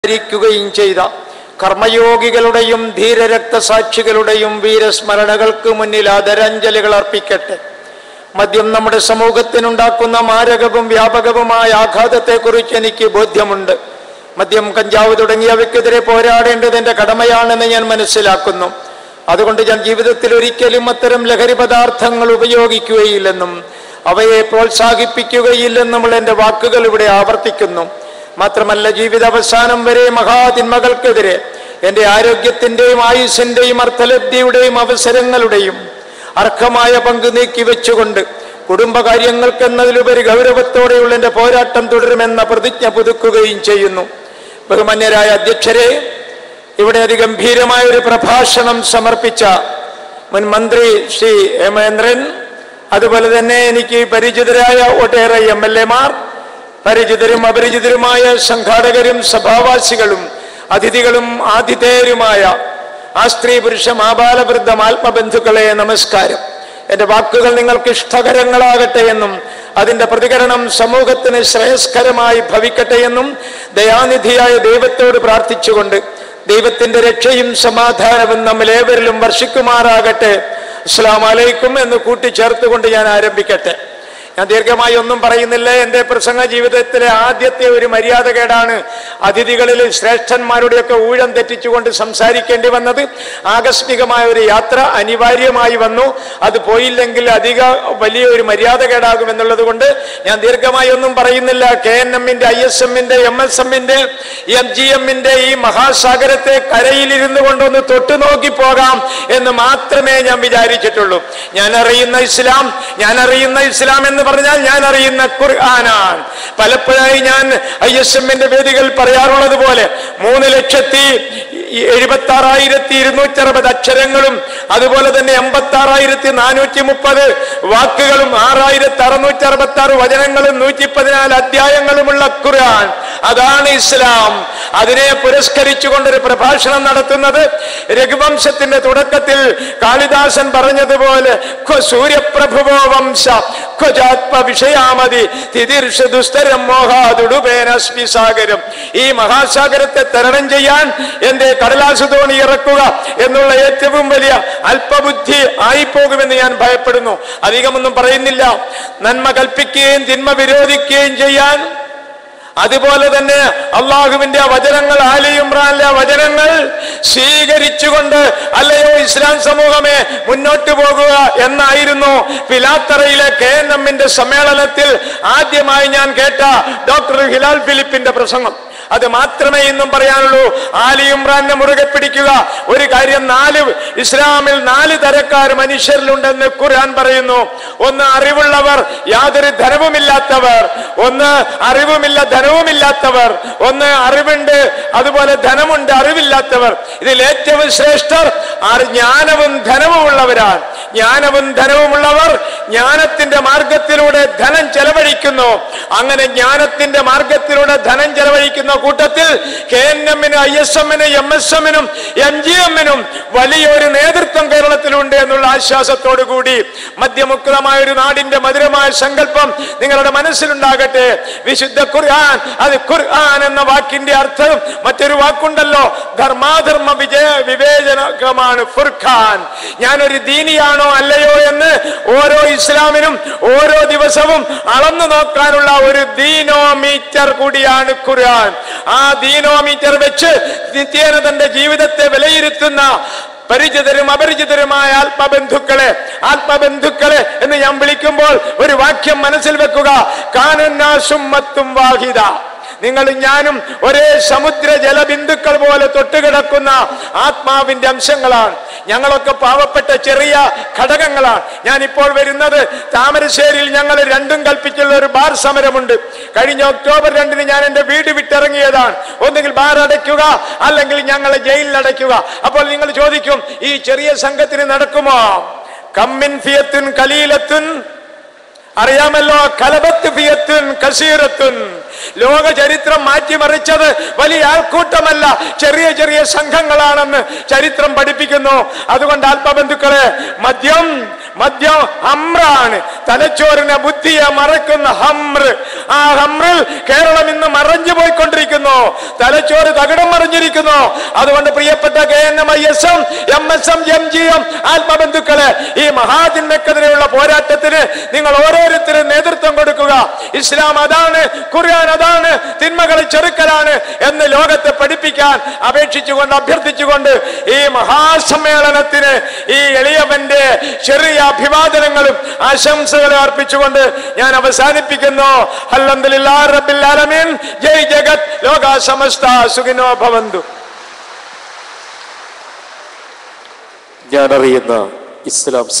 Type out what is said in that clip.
രിക്കുകയും ചെയ്ത കർമ്മയോഗികളുടെയും ധീരരക്തസാക്ഷികളുടെയും വീരസ്മരണകൾക്ക് മുന്നിൽ ആദരാഞ്ജലികൾ അർപ്പിക്കട്ടെ മദ്യം നമ്മുടെ സമൂഹത്തിനുണ്ടാക്കുന്ന മാരകവും വ്യാപകവുമായ ആഘാതത്തെക്കുറിച്ച് എനിക്ക് ബോധ്യമുണ്ട് മദ്യം കഞ്ചാവ് തുടങ്ങിയവയ്ക്കെതിരെ പോരാടേണ്ടത് എൻ്റെ കടമയാണെന്ന് ഞാൻ മനസ്സിലാക്കുന്നു അതുകൊണ്ട് ഞാൻ ജീവിതത്തിൽ ഒരിക്കലും അത്തരം ലഹരി പദാർത്ഥങ്ങൾ ഉപയോഗിക്കുകയില്ലെന്നും അവയെ പ്രോത്സാഹിപ്പിക്കുകയില്ലെന്നുമുള്ള എൻ്റെ വാക്കുകൾ ഇവിടെ ആവർത്തിക്കുന്നു മാത്രമല്ല ജീവിത അവസാനം വരെ മഹാതിന്മകൾക്കെതിരെ എൻ്റെ ആരോഗ്യത്തിൻ്റെയും ആയുസ്സിൻ്റെയും അർത്ഥലബ്ധിയുടെയും അവസരങ്ങളുടെയും അർഹമായ പങ്ക് നീക്കി വെച്ചുകൊണ്ട് കുടുംബകാര്യങ്ങൾക്കെന്നതിലുപരി ഗൗരവത്തോടെയുള്ള എൻ്റെ പോരാട്ടം തുടരുമെന്ന പ്രതിജ്ഞ പുതുക്കുകയും ചെയ്യുന്നു ബഹുമാന്യരായ അധ്യക്ഷരെ ഇവിടെ അതിഗംഭീരമായ ഒരു പ്രഭാഷണം സമർപ്പിച്ച മുൻ മന്ത്രി ശ്രീ ഹേമേന്ദ്രൻ അതുപോലെ തന്നെ എനിക്ക് പരിചിതരായ ഒട്ടേറെ എം എൽ എമാർ പരിചിതരും അപരിചിതരുമായ സംഘാടകരും സഭാവാസികളും അതിഥികളും ആതിഥേയരുമായ ആ സ്ത്രീ പുരുഷ മാബാലവൃദ്ധം ആത്മബന്ധുക്കളെ നമസ്കാരം എൻ്റെ വാക്കുകൾ നിങ്ങൾക്ക് ഇഷ്ടകരങ്ങളാകട്ടെ എന്നും അതിൻ്റെ പ്രതികരണം സമൂഹത്തിന് ശ്രേയസ്കരമായി ഭവിക്കട്ടെ എന്നും ദയാനിധിയായ ദൈവത്തോട് പ്രാർത്ഥിച്ചുകൊണ്ട് ദൈവത്തിൻ്റെ രക്ഷയും സമാധാനവും നമ്മിലേവരിലും വർഷിക്കുമാറാകട്ടെ അസ്സാം അലൈക്കും എന്ന് കൂട്ടിച്ചേർത്തുകൊണ്ട് ഞാൻ ആരംഭിക്കട്ടെ ഞാൻ ദീർഘമായി ഒന്നും പറയുന്നില്ല എൻ്റെ പ്രസംഗ ജീവിതത്തിലെ ആദ്യത്തെ ഒരു മര്യാദകേടാണ് അതിഥികളിൽ ശ്രേഷ്ഠന്മാരുടെയൊക്കെ ഊഴം തെറ്റിച്ചുകൊണ്ട് സംസാരിക്കേണ്ടി വന്നത് ആകസ്മികമായ ഒരു യാത്ര അനിവാര്യമായി വന്നു അത് പോയില്ലെങ്കിൽ അധിക വലിയ ഒരു മര്യാദകേടാകും എന്നുള്ളത് കൊണ്ട് ഞാൻ ദീർഘമായി ഒന്നും പറയുന്നില്ല കെ എൻ എമ്മിന്റെ ഐ എസ് എമ്മിന്റെ എം എസ് എമ്മിന്റെ എം ജി എമ്മിന്റെ ഈ മഹാസാഗരത്തെ കരയിലിരുന്നു കൊണ്ടൊന്ന് തൊട്ടു നോക്കി പോകാം എന്ന് മാത്രമേ ഞാൻ വിചാരിച്ചിട്ടുള്ളൂ ഞാൻ അറിയുന്ന ഇസ്ലാം ഞാൻ അറിയുന്ന ഇസ്ലാം എന്ന് പറഞ്ഞാൽ ഞാൻ അറിയുന്ന ഖുർആനാണ് പലപ്പോഴായി ഞാൻ ഐ എസ് എമ്മിന്റെ വേദികൾ പറയാറുള്ളത് പോലെ മൂന്ന് ലക്ഷത്തി എഴുപത്തി ആറായിരത്തി ഇരുന്നൂറ്റി അറുപത് അക്ഷരങ്ങളും അതുപോലെ തന്നെ എൺപത്തി ആറായിരത്തി നാനൂറ്റി മുപ്പത് വാക്കുകളും ആറായിരത്തി അറുന്നൂറ്റി അറുപത്തി ആറ് വചനങ്ങളും നൂറ്റി പതിനാല് അധ്യായങ്ങളുമുള്ള ഖുർആൻ അതാണ് ഇസ്ലാം അതിനെ പുരസ്കരിച്ചുകൊണ്ടൊരു പ്രഭാഷണം നടത്തുന്നത് രഘുവംശത്തിന്റെ തുടക്കത്തിൽ കാളിദാസൻ പറഞ്ഞതുപോലെ "ഖ്വ സൂര്യപ്രഭുവോ വംശ ഖ്വജാത്മ വിഷയാമതി തിതിർഷ ദുസ്തരം മോഹാതുടുപേനസ്മി സാഗരം ഈ മഹാസാഗരത്തെ തരണം ചെയ്യാൻ എന്റെ കടലാസു തോണി ഇറക്കുക എന്നുള്ള ഏറ്റവും വലിയ അല്പബുദ്ധി ആയിപ്പോകുമെന്ന് ഞാൻ ഭയപ്പെടുന്നു അധികമൊന്നും പറയുന്നില്ല നന്മ കൽപ്പിക്കുകയും തിന്മ വിരോധിക്കുകയും ചെയ്യാൻ അതുപോലെ തന്നെ അള്ളാഹുവിന്റെ വചനങ്ങൾ ആലി ഇമ്രാനിലെ വചനങ്ങൾ സ്വീകരിച്ചുകൊണ്ട് അല്ലയോ ഇസ്ലാം സമൂഹമേ മുന്നോട്ട് പോകുക എന്നായിരുന്നു പിലാത്തറയിലെ കെ എൻ എമ്മിന്റെ സമ്മേളനത്തിൽ ആദ്യമായി ഞാൻ കേട്ട ഡോക്ടർ ഹിലാൽ ഫിലിപ്പിന്റെ പ്രസംഗം അത് മാത്രമേ ഇന്നും പറയാനുള്ളൂ ആലി ഇമ്രാനെ മുറുകെ പിടിക്കുക ഒരു കാര്യം നാല് ഇസ്ലാമിൽ നാല് തരക്കാർ മനുഷ്യരിലുണ്ടെന്ന് ഖുർആൻ പറയുന്നു ഒന്ന് അറിവുള്ളവർ യാതൊരു ധനവുമില്ലാത്തവർ ഒന്ന് അറിവുമില്ല ധനവുമില്ലാത്തവർ ഒന്ന് അറിവുണ്ട് അതുപോലെ ധനമുണ്ട് അറിവില്ലാത്തവർ ഇതിൽ ഏറ്റവും ശ്രേഷ്ഠർ ആർ ജ്ഞാനവും ധനവും ഉള്ളവരാണ് ജ്ഞാനവും ധനവുമുള്ളവർ ജ്ഞാനത്തിന്റെ മാർഗത്തിലൂടെ ധനം ചെലവഴിക്കുന്നു അങ്ങനെ ജ്ഞാനത്തിന്റെ മാർഗത്തിലൂടെ ധനം ചെലവഴിക്കുന്ന കൂട്ടത്തിൽ കെ എൻ എമ്മിനും ഐ എസ് എമ്മിനും എം എസ് എമ്മിനും എം ജി എമ്മിനും വലിയൊരു നേതൃത്വം കേരളത്തിലുണ്ട് എന്നുള്ള ആശ്വാസത്തോടു കൂടി മദ്യമുക്തമായ ഒരു നാടിന്റെ മധുരമായ സങ്കല്പം നിങ്ങളുടെ മനസ്സിലുണ്ടാകട്ടെ വിശുദ്ധ ഖുർആൻ അത് ഖുർആൻ എന്ന വാക്കിന്റെ അർത്ഥം മറ്റൊരു വാക്കുണ്ടല്ലോ ധർമാധർമ്മ വിജയ വിവേചനമാണ് ഫുർഖാൻ ഞാനൊരു ദീനിയാണോ അല്ലയോ എന്ന് ഓരോ ഇസ്ലാമിനും ഓരോ ദിവസവും അളന്നു നോക്കാനുള്ള ഒരു ദീനോമീറ്റർ കൂടിയാണ് ഖുർആൻ ആ ദീനോമീറ്റർ വെച്ച് നിത്യേന തന്റെ ജീവിതത്തെ വിലയിരുത്തുന്ന പരിചിതരും അപരിചിതരുമായ ആത്മബന്ധുക്കളെ ആത്മബന്ധുക്കളെ എന്ന് ഞാൻ വിളിക്കുമ്പോൾ ഒരു വാക്യം മനസ്സിൽ വെക്കുക കാനന്നാസുമ്മത്തും വാഹിദ നിങ്ങളും ഞാനും ഒരേ സമുദ്ര ജലബിന്ദുക്കൾ പോലെ തൊട്ടുകിടക്കുന്ന ആത്മാവിന്റെ അംശങ്ങളാണ് ഞങ്ങളൊക്കെ പാവപ്പെട്ട ചെറിയ ഘടകങ്ങളാണ് ഞാൻ ഇപ്പോൾ വരുന്നത് താമരശ്ശേരിയിൽ ഞങ്ങൾ രണ്ടും കൽപ്പിച്ചുള്ള ഒരു ബാർ സമരമുണ്ട് കഴിഞ്ഞ ഒക്ടോബർ രണ്ടിന് ഞാൻ എൻ്റെ വീട് വിട്ടിറങ്ങിയതാണ് ഒന്നുകിൽ ബാർ അടയ്ക്കുക അല്ലെങ്കിൽ ഞങ്ങളെ ജയിലിൽ അടയ്ക്കുക അപ്പോൾ നിങ്ങൾ ചോദിക്കും ഈ ചെറിയ സംഘത്തിന് നടക്കുമോ കമ്മിൻ ഫിയത്തുൻ കലീലത്തുൻ അറിയാമല്ലോ കലബത്ത് ഫിയത്തുൻ കസീറത്തുൻ ലോക ചരിത്രം മാറ്റിമറിച്ചത് വലിയ ആൾക്കൂട്ടമല്ല ചെറിയ ചെറിയ സംഘങ്ങളാണെന്ന് ചരിത്രം പഠിപ്പിക്കുന്നു അതുകൊണ്ട് ആത്മബന്ധുക്കളെ മദ്യം മദ്യം ഹമ്രാണ് തലച്ചോറിനെ ബുദ്ധിയെ മറക്കുന്ന ഹമ്ര ആ ഹമ്രിൽ കേരളം ഇന്ന് മറഞ്ഞു പോയിക്കൊണ്ടിരിക്കുന്നു തലച്ചോറ് തകിടം മറിഞ്ഞിരിക്കുന്നു അതുകൊണ്ട് പ്രിയപ്പെട്ട K N M I S M M S M M G M ആത്മബന്ധുക്കളെ ഈ മഹാതിന്മക്കെതിരെയുള്ള പോരാട്ടത്തിന് നിങ്ങൾ ഓരോരുത്തരും നേതൃത്വം കൊടുക്കുക ഇസ്ലാം അതാണ് ഖുർആൻ അതാണ് തിന്മകളെ ചെറുക്കലാണ് എന്ന് ലോകത്തെ പഠിപ്പിക്കാൻ അപേക്ഷിച്ചുകൊണ്ട് അഭ്യർത്ഥിച്ചുകൊണ്ട് ഈ മഹാസമ്മേളനത്തിന് ഈ എളിയവന്റെ ചെറിയ അഭിവാദനങ്ങളും ആശംസകളും അർപ്പിച്ചുകൊണ്ട് ഞാൻ അവസാനിപ്പിക്കുന്നു അൽഹംദുലില്ലാ റബ്ബിൽ ആലമീൻ ജയ് ജഗത് ലോക സമസ്ത സുഖിനോ ഭവന്തു ഞാൻ അറിയുന്ന ഇസ്ലാം